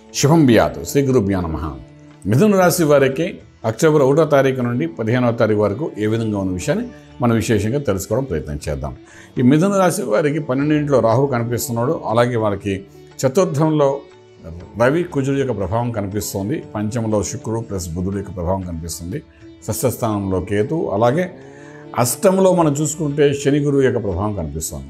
శుభం బియాత్ శ్రీ గురుభ్యో నమ మిథున రాశి వారికి అక్టోబర్ ఒకటో తారీఖు నుండి పదిహేనవ తారీఖు వరకు ఏ విధంగా ఉన్న విషయాన్ని మనం విశేషంగా తెలుసుకోవడం ప్రయత్నం చేద్దాం ఈ మిథున రాశి వారికి పన్నెండింటిలో రాహు కనిపిస్తున్నాడు అలాగే వాళ్ళకి చతుర్థంలో రవి కుజుడు యొక్క ప్రభావం కనిపిస్తుంది పంచమంలో శుక్రుడు ప్లస్ బుధుడు యొక్క ప్రభావం కనిపిస్తుంది షష్ఠస్థానంలో కేతు అలాగే అష్టంలో మనం చూసుకుంటే శని గురువు యొక్క ప్రభావం కనిపిస్తుంది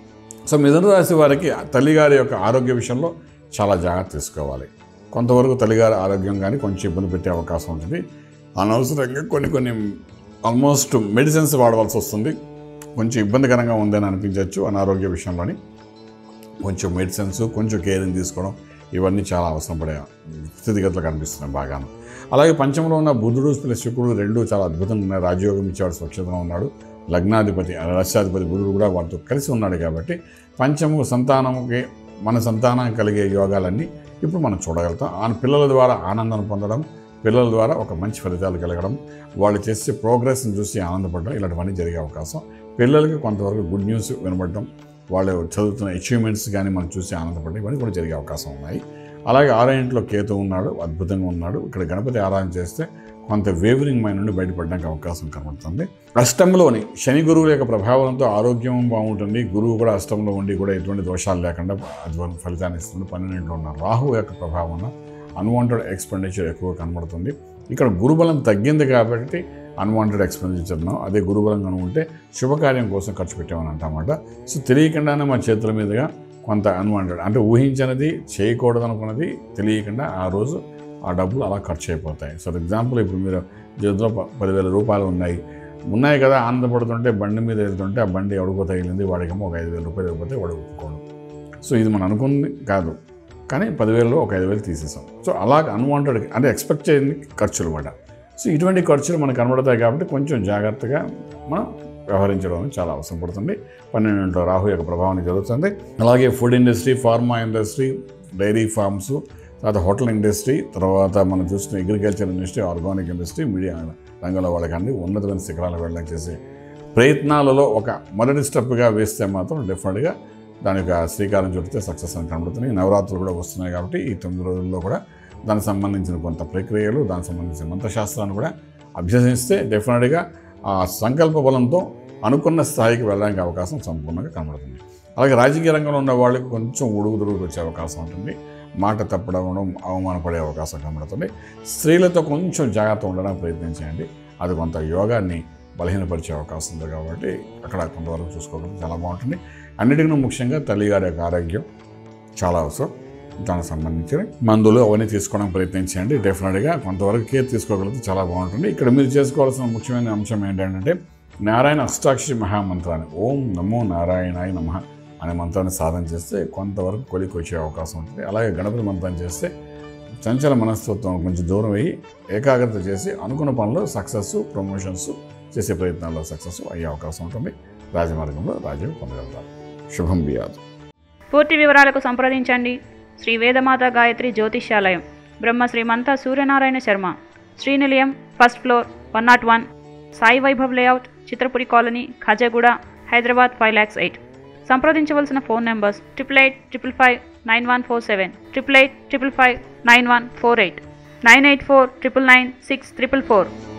సో మిథున రాశి వారికి తల్లిగారి యొక్క ఆరోగ్య విషయంలో చాలా జాగ్రత్త తీసుకోవాలి కొంతవరకు తల్లిగారి ఆరోగ్యం కానీ కొంచెం ఇబ్బంది పెట్టే అవకాశం ఉంటుంది అనవసరంగా కొన్ని కొన్ని ఆల్మోస్ట్ మెడిసిన్స్ వాడవలసి వస్తుంది కొంచెం ఇబ్బందికరంగా ఉందని అనిపించవచ్చు అనారోగ్య విషయంలోని కొంచెం మెడిసిన్స్ కొంచెం కేరింగ్ తీసుకోవడం ఇవన్నీ చాలా అవసరం పడే స్థితిగతులు కనిపిస్తున్నాయి బాగాను అలాగే పంచంలో ఉన్న బుధుడు ప్లస్ శుక్రుడు రెండు చాలా అద్భుతంగా ఉన్నాయి రాజయోగం ఇచ్చేవాడు స్వచ్ఛతగా ఉన్నాడు లగ్నాధిపతి రాష్ట్రాధిపతి బుధుడు కూడా వాటితో కలిసి ఉన్నాడు కాబట్టి పంచము సంతానముకి మన సంతానం కలిగే యోగాలన్నీ ఇప్పుడు మనం చూడగలుగుతాం ఆ పిల్లల ద్వారా ఆనందాన్ని పొందడం పిల్లల ద్వారా ఒక మంచి ఫలితాలు కలగడం వాళ్ళు చేసే ప్రోగ్రెస్ని చూసి ఆనందపడడం ఇలాంటివన్నీ జరిగే అవకాశం పిల్లలకి కొంతవరకు గుడ్ న్యూస్ వినబడడం వాళ్ళు చదువుతున్న అచీవ్మెంట్స్ కానీ మనం చూసి ఆనందపడడం ఇవన్నీ కూడా జరిగే అవకాశం ఉన్నాయి అలాగే ఆరో ఇంట్లో కేతు ఉన్నాడు అద్భుతంగా ఉన్నాడు ఇక్కడ గణపతి ఆరాధన చేస్తే కొంత వేవరింగ్ మైండ్ నుండి బయటపడడానికి అవకాశం కనబడుతుంది అష్టంలోని శని గురువుల యొక్క ప్రభావంతో ఆరోగ్యం బాగుంటుంది గురువు కూడా అష్టంలో ఉండి కూడా ఎటువంటి దోషాలు లేకుండా అద్భుత ఫలితాన్ని ఇస్తుంది పన్నెండింటిలో ఉన్న రాహు యొక్క ప్రభావం అన్వాంటెడ్ ఎక్స్పెండిచర్ ఎక్కువ కనబడుతుంది ఇక్కడ గురుబలం తగ్గింది కాబట్టి అన్వాంటెడ్ ఎక్స్పెండిచర్ను అదే గురుబలం కనుక ఉంటే శుభకార్యం కోసం ఖర్చు పెట్టామని అంటామాట సో తెలియకుండానే మన చేతుల మీదుగా కొంత అన్వాంటెడ్ అంటే ఊహించినది చేయకూడదు అనుకున్నది తెలియకుండా ఆ రోజు ఆ డబ్బులు అలా ఖర్చు అయిపోతాయి ఫర్ ఎగ్జాంపుల్ ఇప్పుడు మీరు చేతిలో ప- పదివేల రూపాయలు ఉన్నాయి ఉన్నాయి కదా ఆనందపడుతుంటే బండి మీద వెళ్తుంటే ఆ బండి ఎవడికో తగిలింది వాడికేమో ఒక ఐదు వేల రూపాయలు ఇవ్వకపోతే వాడు ఒప్పుకోడు సో ఇది మనం అనుకుంది కాదు కానీ పదివేలలో ఒక ఐదు వేలు తీసేసాం సో అలా అన్వాంటెడ్ అంటే ఎక్స్పెక్ట్ చేయని ఖర్చులు కూడా సో ఇటువంటి ఖర్చులు మనకు కనబడతాయి కాబట్టి కొంచెం జాగ్రత్తగా మనం వ్యవహరించడం అనేది చాలా అవసరం పడుతుంది పన్నెండింటిలో రాహు యొక్క ప్రభావం జరుగుతుంది అలాగే food industry pharma industry dairy farms తర్వాత హోటల్ ఇండస్ట్రీ తర్వాత మనం చూస్తున్న agriculture industry organic industry media రంగంలో వాళ్ళకండి ఉన్నతమైన శిఖరాలు వెళ్ళడానికి చేసే ప్రయత్నాలలో ఒక మొదటి స్టెప్గా వేస్తే మాత్రం డెఫినెట్గా దాని యొక్క శ్రీకారం చుడితే సక్సెస్ అని కనబడుతున్నాయి నవరాత్రులు కూడా వస్తున్నాయి కాబట్టి ఈ తొమ్మిది రోజుల్లో కూడా దానికి సంబంధించిన కొంత ప్రక్రియలు దానికి సంబంధించిన మంత్రశాస్త్రాన్ని కూడా అభ్యసిస్తే డెఫినెట్గా ఆ సంకల్ప బలంతో అనుకున్న స్థాయికి వెళ్ళడానికి అవకాశం సంపూర్ణంగా కనబడుతుంది అలాగే రాజకీయ రంగంలో ఉన్న వాళ్ళకి కొంచెం ఉడుగుదురుగు వచ్చే అవకాశం ఉంటుంది మాట తప్పడం అవమానపడే అవకాశం కనబడుతుంది స్త్రీలతో కొంచెం జాగ్రత్త ఉండడానికి ప్రయత్నించండి అది కొంత యోగాన్ని బలహీనపరిచే అవకాశం ఉంది కాబట్టి అక్కడ కొంతవరకు చూసుకోవడం చాలా బాగుంటుంది అన్నిటికన్నా ముఖ్యంగా తల్లిగారి యొక్క ఆరోగ్యం చాలా అవసరం దానికి సంబంధించిన మందులు అవన్నీ తీసుకోవడానికి ప్రయత్నించండి డెఫినెట్గా కొంతవరకు కేర్ తీసుకోగలిగితే చాలా బాగుంటుంది ఇక్కడ మీరు చేసుకోవాల్సిన ముఖ్యమైన అంశం ఏంటంటే నారాయణ అష్టాక్షరి మహామంత్రాన్ని ఓం నమో నారాయణాయ నమః అనే మంత్రాన్ని సాధన చేస్తే కొంతవరకు కొలికి వచ్చే అవకాశం ఉంటుంది అలాగే గణపతి మంత్రం చేస్తే చంచల మనస్తత్వం కొంచెం దూరం అయ్యి ఏకాగ్రత చేసి అనుకున్న పనులు సక్సెస్ ప్రమోషన్స్ చేసే ప్రయత్నాల్లో సక్సెస్ అయ్యే అవకాశం ఉంటుంది రాజమార్గంలో రాజ్యం పొందగలుగుతారు శుభం బియాదు పూర్తి వివరాలకు సంప్రదించండి Shri Vedamata Gayatri Jyotishyalayam Brahma Srimantha Suryanarayana Sharma Srinilayam first floor one naught one Sai Vaibhav layout Chitrapuri colony Khajaguda Hyderabad five lakhs eight సంప్రదించవలసిన phone numbers triple eight triple five nine one four seven triple eight triple five nine one four eight nine eight four triple nine six triple four